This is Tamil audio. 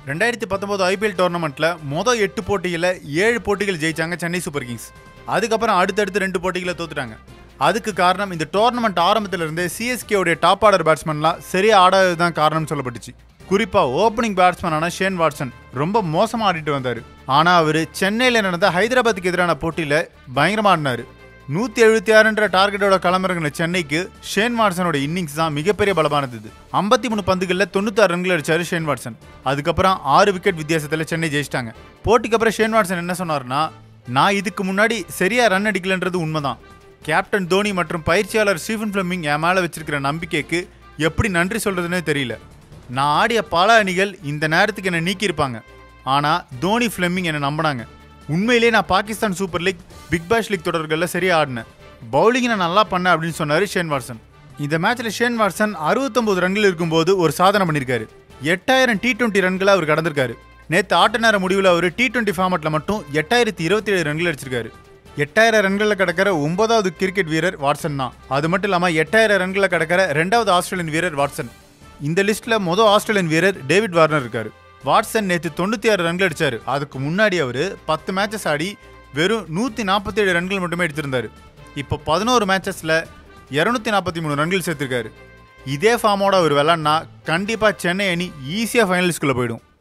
ரெண்டாயிரத்தி பத்தொம்போது ஐபிஎல் டோர்னமெண்ட்டில் மொதல் எட்டு போட்டிகளில் ஏழு போட்டிகள் ஜெயிச்சாங்க சென்னை சூப்பர் கிங்ஸ் அதுக்கப்புறம் அடுத்தடுத்து ரெண்டு போட்டிகளை தோத்துட்டாங்க அதுக்கு காரணம் இந்த டோர்னமெண்ட் ஆரம்பத்துல இருந்தே சிஎஸ்கே உடைய டாப் ஆர்டர் பேட்ஸ்மேன்லாம் சரியா ஆடாதது தான் காரணம் சொல்லப்பட்டுச்சு குறிப்பா ஓப்பனிங் பேட்ஸ்மேனான ஷேன் வாட்சன் ரொம்ப மோசமா ஆடிட்டு வந்தாரு ஆனா அவரு சென்னையில நடந்த ஹைதராபாத்துக்கு எதிரான போட்டியில பயங்கரமா ஆடினாரு நூத்தி எழுபத்தி ஆறுன்ற டார்கெட்டோட களமிறங்கின சென்னைக்கு ஷேன் வாட்சனோட இன்னிங்ஸ் தான் மிகப்பெரிய பலமானது இது ஐம்பத்தி மூணு பந்துகளில் தொண்ணூத்தாறு ரன்கள் அடிச்சாரு ஷேன் வாட்சன் அதுக்கப்புறம் ஆறு விக்கெட் வித்தியாசத்தில் சென்னை ஜெயிச்சிட்டாங்க போட்டிக்கு அப்புறம் ஷேன் வாட்சன் என்ன சொன்னார்னா நான் இதுக்கு முன்னாடி சரியா ரன் அடிக்கலன்றது உண்மைதான் கேப்டன் தோனி மற்றும் பயிற்சியாளர் ஸ்டீஃபன் ஃபிளமிங் என் மேலே வச்சிருக்கிற நம்பிக்கைக்கு எப்படி நன்றி சொல்றதுன்னே தெரியல நான் ஆடிய பல அணிகள் இந்த நேரத்துக்கு என்னை நீக்கியிருப்பாங்க ஆனால் தோனி ஃபிளமிங் என்னை நம்பினாங்க உண்மையிலேயே நான் Pakistan super league big bash league தொடர்களில் சரியா ஆடினேன் பவுலிங் நான் நல்லா பண்ணேன் அப்படின்னு சொன்னார் ஷேன் வாட்சன் இந்த மேட்ச்ல ஷேன் வாட்சன் அறுபத்தொன்பது ரன்கள் இருக்கும்போது ஒரு சாதனை பண்ணியிருக்காரு எட்டாயிரம் டி டுவெண்ட்டி ரன்களை அவர் கடந்திருக்காரு நேற்று ஆட்ட நேர முடிவில் அவர் டி டுவெண்ட்டி ஃபார்மெட்டில் மட்டும் எட்டாயிரத்தி இருபத்தி ஏழு ரன்கள் அடிச்சிருக்காரு எட்டாயிரம் ரன்களில் கிடக்கிற ஒன்பதாவது கிரிக்கெட் வீரர் வாட்சன் தான் அது மட்டும் இல்லாமல் எட்டாயிரம் ரன்களில் கிடக்கிற ரெண்டாவது ஆஸ்திரேலியன் வீரர் வாட்சன் இந்த லிஸ்ட்டில் மொதல் ஆஸ்திரேலியன் வீரர் டேவிட் வார்னர் இருக்காரு வாட்சன் நேற்று தொண்ணூற்றி ஆறு ரன்கள் அடிச்சாரு அதுக்கு முன்னாடி அவர் பத்து மேட்சஸ் ஆடி வெறும் நூற்றி நாற்பத்தி ஏழு ரன்கள் மட்டுமே எடுத்திருந்தாரு இப்போ பதினோரு மேட்சஸில் இரநூத்தி நாற்பத்தி மூணு ரன்கள் சேர்த்திருக்காரு இதே ஃபார்மோட அவர் விளாட்னா கண்டிப்பாக சென்னை அணி ஈஸியாக ஃபைனலிஸ்ட்குள்ளே போயிடும்